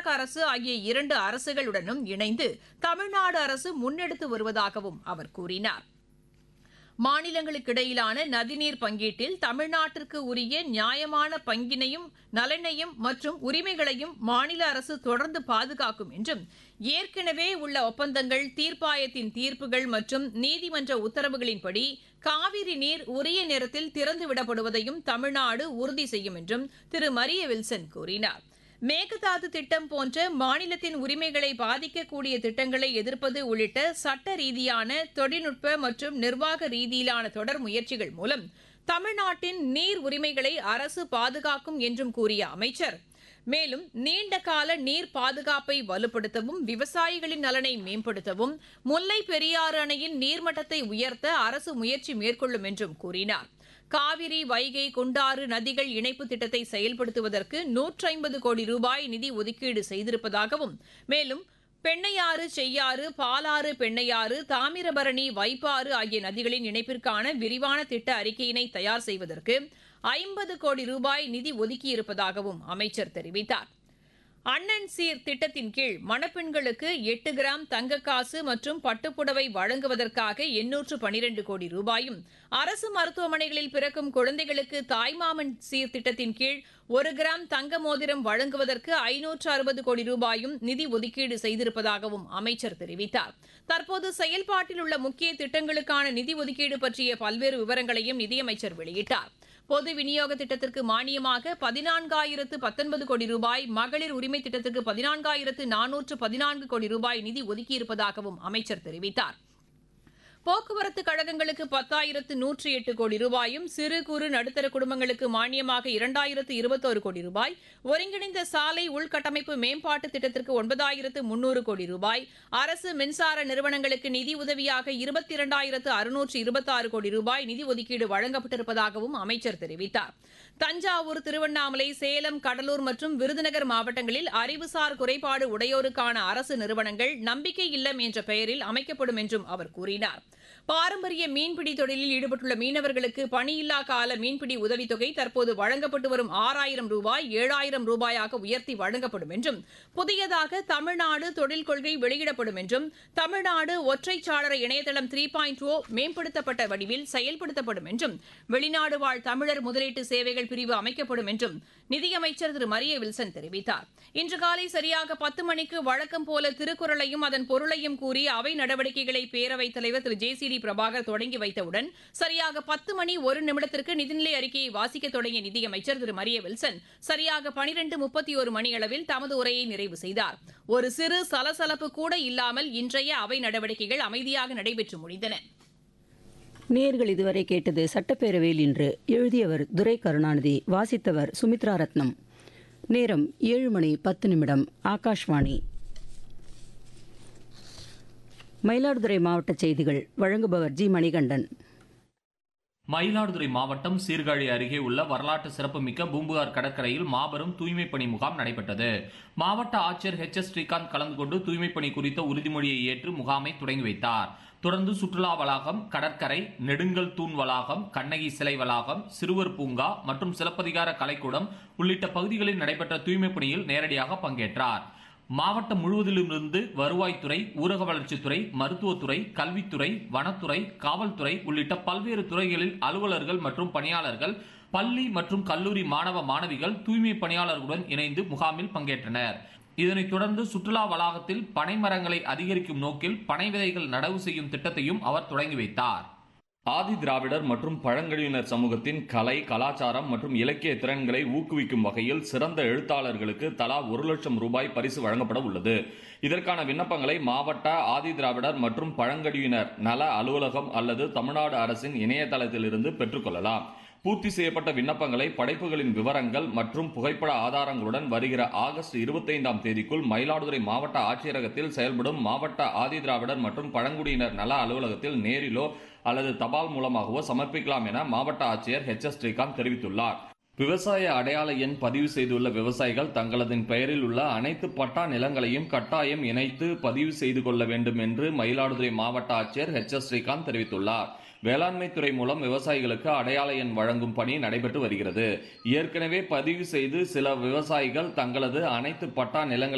கர்நாடக அரசு ஆகிய இரண்டு அரசுகளுடனும் இணைந்து தமிழ்நாடு அரசு முன்னெடுத்து வருவதாகவும் அவர் கூறினார் மாநிலங்களுக்கு இடையிலான நதிநீர் பங்கீட்டில் தமிழ்நாட்டிற்கு உரிய நியாயமான பங்கினையும் நலனையும் மற்றும் உரிமைகளையும் மாநில அரசு தொடர்ந்து பாதுகாக்கும் என்றும் ஏற்கனவே உள்ள ஒப்பந்தங்கள் தீர்ப்பாயத்தின் தீர்ப்புகள் மற்றும் நீதிமன்ற உத்தரவுகளின்படி காவிரி நீர் உரிய நேரத்தில் திறந்துவிடப்படுவதையும் தமிழ்நாடு உறுதி செய்யும் என்றும் திரு மரிய வில்சன் கூறினார் மேகதாது திட்டம் போன்ற மாநிலத்தின் உரிமைகளை பாதிக்கக்கூடிய திட்டங்களை எதிர்ப்பது உள்ளிட்ட சட்ட ரீதியான தொழில்நுட்ப மற்றும் நிர்வாக ரீதியிலான தொடர் முயற்சிகள் மூலம் தமிழ்நாட்டின் நீர் உரிமைகளை அரசு பாதுகாக்கும் என்றும் கூறிய அமைச்சர் மேலும் நீண்ட கால நீர் பாதுகாப்பை வலுப்படுத்தவும் விவசாயிகளின் நலனை மேம்படுத்தவும் முல்லை பெரியாறு அணையின் நீர்மட்டத்தை உயர்த்த அரசு முயற்சி மேற்கொள்ளும் என்றும் கூறினார் காவிரி வைகை குண்டாறு நதிகள் இணைப்பு திட்டத்தை செயல்படுத்துவதற்கு நூற்றி ஐம்பது கோடி ரூபாய் நிதி ஒதுக்கீடு செய்திருப்பதாகவும் மேலும் பெண்ணையாறு செய்யாறு பாலாறு பெண்ணையாறு தாமிரபரணி வைப்பாறு ஆகிய நதிகளின் இணைப்பிற்கான விரிவான திட்ட அறிக்கையினை தயார் செய்வதற்கு ஐம்பது கோடி ரூபாய் நிதி ஒதுக்கியிருப்பதாகவும் அமைச்சர் தெரிவித்தார் அண்ணன் சீர் திட்டத்தின் கீழ் மணப்பெண்களுக்கு எட்டு கிராம் தங்கக்காசு மற்றும் பட்டுப்புடவை வழங்குவதற்காக எண்ணூற்று பனிரெண்டு கோடி ரூபாயும் அரசு மருத்துவமனைகளில் பிறக்கும் குழந்தைகளுக்கு தாய்மாமன் சீர் திட்டத்தின் கீழ் ஒரு கிராம் தங்க மோதிரம் வழங்குவதற்கு ஐநூற்று அறுபது கோடி ரூபாயும் நிதி ஒதுக்கீடு செய்திருப்பதாகவும் அமைச்சர் தெரிவித்தார் தற்போது செயல்பாட்டில் உள்ள முக்கிய திட்டங்களுக்கான நிதி ஒதுக்கீடு பற்றிய பல்வேறு விவரங்களையும் நிதியமைச்சர் வெளியிட்டார் பொது விநியோக திட்டத்திற்கு மானியமாக பதினான்காயிரத்து பத்தொன்பது கோடி ரூபாய் மகளிர் உரிமை திட்டத்திற்கு பதினான்காயிரத்து நானூற்று பதினான்கு கோடி ரூபாய் நிதி ஒதுக்கியிருப்பதாகவும் அமைச்சர் தெரிவித்தார் போக்குவரத்து கழகங்களுக்கு பத்தாயிரத்து நூற்றி எட்டு கோடி ரூபாயும் சிறு குறு நடுத்தர குடும்பங்களுக்கு மானியமாக இரண்டாயிரத்து இருபத்தோரு கோடி ரூபாய் ஒருங்கிணைந்த சாலை உள்கட்டமைப்பு மேம்பாட்டு திட்டத்திற்கு ஒன்பதாயிரத்து முன்னூறு கோடி ரூபாய் அரசு மின்சார நிறுவனங்களுக்கு நிதி உதவியாக இருபத்தி இரண்டாயிரத்து அறுநூற்று இருபத்தாறு கோடி ரூபாய் நிதி ஒதுக்கீடு வழங்கப்பட்டிருப்பதாகவும் அமைச்சர் தெரிவித்தார் தஞ்சாவூர் திருவண்ணாமலை சேலம் கடலூர் மற்றும் விருதுநகர் மாவட்டங்களில் அறிவுசார் குறைபாடு உடையோருக்கான அரசு நிறுவனங்கள் நம்பிக்கை இல்லம் என்ற பெயரில் அமைக்கப்படும் என்றும் அவர் கூறினார் பாரம்பரிய மீன்பிடி தொழிலில் ஈடுபட்டுள்ள மீனவர்களுக்கு பணியில்லா கால மீன்பிடி உதவித்தொகை தற்போது வழங்கப்பட்டு வரும் ஆறாயிரம் ரூபாய் ஏழாயிரம் ரூபாயாக உயர்த்தி வழங்கப்படும் என்றும் புதியதாக தமிழ்நாடு தொழில் கொள்கை வெளியிடப்படும் என்றும் தமிழ்நாடு ஒற்றைச்சாளர இணையதளம் த்ரீ பாயிண்ட் ஓ மேம்படுத்தப்பட்ட வடிவில் செயல்படுத்தப்படும் என்றும் வெளிநாடு வாழ் தமிழர் முதலீட்டு சேவைகள் பிரிவு அமைக்கப்படும் என்றும் நிதியமைச்சர் திரு மரிய வில்சன் தெரிவித்தார் இன்று காலை சரியாக பத்து மணிக்கு வழக்கம் போல திருக்குறளையும் அதன் பொருளையும் கூறி அவை நடவடிக்கைகளை பேரவைத் தலைவர் Thiru J C D Prabhakar தொடங்கி வைத்தவுடன் சரியாக பத்து மணி ஒரு நிமிடத்திற்கு நிதிநிலை அறிக்கையை வாசிக்க தொடங்கிய நிதியமைச்சர் திரு மரிய வில்சன் சரியாக பனிரெண்டு முப்பத்தி ஒரு மணியளவில் தமது உரையை நிறைவு செய்தார் ஒரு சிறு சலசலப்பு கூட இல்லாமல் இன்றைய அவை நடவடிக்கைகள் அமைதியாக நடைபெற்று முடிந்தன நேர்கள் இதுவரை கேட்டது சட்டப்பேரவையில் இன்று எழுதியவர் துரை கருணாநிதி வாசித்தவர் சுமித்ரா ரத்னம் நேரம் ஏழு மணி பத்து நிமிடம் ஆகாஷ்வாணி மயிலாடுதுறை மாவட்ட செய்திகள் வழங்குபவர் ஜி மணிகண்டன் மயிலாடுதுறை மாவட்டம் சீர்காழி அருகே உள்ள வரலாற்று சிறப்புமிக்க பூம்புகார் கடற்கரையில் மாபெரும் தூய்மை பணி முகாம் நடைபெற்றது மாவட்ட ஆட்சியர் ஹெச் எஸ் ஸ்ரீகாந்த் கலந்து கொண்டு தூய்மை பணி குறித்த உறுதிமொழியை ஏற்று முகாமை தொடங்கி வைத்தார் தொடர்ந்து சுற்றுலா வளாகம் கடற்கரை நெடுங்கல் தூண் வளாகம் கண்ணகி சிலை வளாகம் சிறுவர் பூங்கா மற்றும் சிலப்பதிகார கலைக்கூடம் உள்ளிட்ட பகுதிகளில் நடைபெற்ற தூய்மை பணியில் நேரடியாக பங்கேற்றார் மாவட்டம் முழுவதிலுமிருந்து வருவாய்த்துறை ஊரக வளர்ச்சித்துறை மருத்துவத்துறை கல்வித்துறை வனத்துறை காவல்துறை உள்ளிட்ட பல்வேறு துறைகளில் அலுவலர்கள் மற்றும் பணியாளர்கள் பள்ளி மற்றும் கல்லூரி மாணவ மாணவிகள் தூய்மை பணியாளர்களுடன் இணைந்து முகாமில் பங்கேற்றனர் இதனைத் தொடர்ந்து சுற்றுலா வளாகத்தில் பனை மரங்களை அதிகரிக்கும் நோக்கில் பனை விதைகள் நடவு செய்யும் திட்டத்தையும் அவர் தொடங்கி வைத்தார் ஆதி திராவிடர் மற்றும் பழங்குடியினர் சமூகத்தின் கலை கலாச்சாரம் மற்றும் இலக்கிய திறன்களை ஊக்குவிக்கும் வகையில் சிறந்த எழுத்தாளர்களுக்கு தலா ஒரு லட்சம் ரூபாய் பரிசு வழங்கப்பட உள்ளது இதற்கான விண்ணப்பங்களை மாவட்ட ஆதி திராவிடர் மற்றும் பழங்குடியினர் நல அலுவலகம் அல்லது தமிழ்நாடு அரசின் இணையதளத்திலிருந்து பெற்றுக்கொள்ளலாம் பூர்த்தி செய்யப்பட்ட விண்ணப்பங்களை படைப்புகளின் விவரங்கள் மற்றும் புகைப்பட ஆதாரங்களுடன் வருகிற ஆகஸ்ட் இருபத்தைந்தாம் தேதிக்குள் மயிலாடுதுறை மாவட்ட ஆட்சியரகத்தில் செயல்படும் மாவட்ட ஆதி திராவிடர் மற்றும் பழங்குடியினர் நல அலுவலகத்தில் நேரிலோ அல்லது தபால் மூலமாகவோ சமர்ப்பிக்கலாம் என மாவட்ட ஆட்சியர் ஹெச் எஸ் ஸ்ரீகாந்த் தெரிவித்துள்ளார் விவசாய அடையாள எண் பதிவு செய்துள்ள விவசாயிகள் தங்களதின் பெயரில் உள்ள அனைத்து பட்டா நிலங்களையும் கட்டாயம் இணைத்து பதிவு செய்து கொள்ள வேண்டும் என்று மயிலாடுதுறை மாவட்ட ஆட்சியர் ஹெச் எஸ் ஸ்ரீகாந்த் தெரிவித்துள்ளார் வேளாண்மை துறை மூலம் விவசாயிகளுக்கு அடையாள எண் வழங்கும் பணி நடைபெற்று வருகிறது ஏற்கனவே பதிவு செய்து சில விவசாயிகள் தங்களது அனைத்து பட்டா நிலங்களை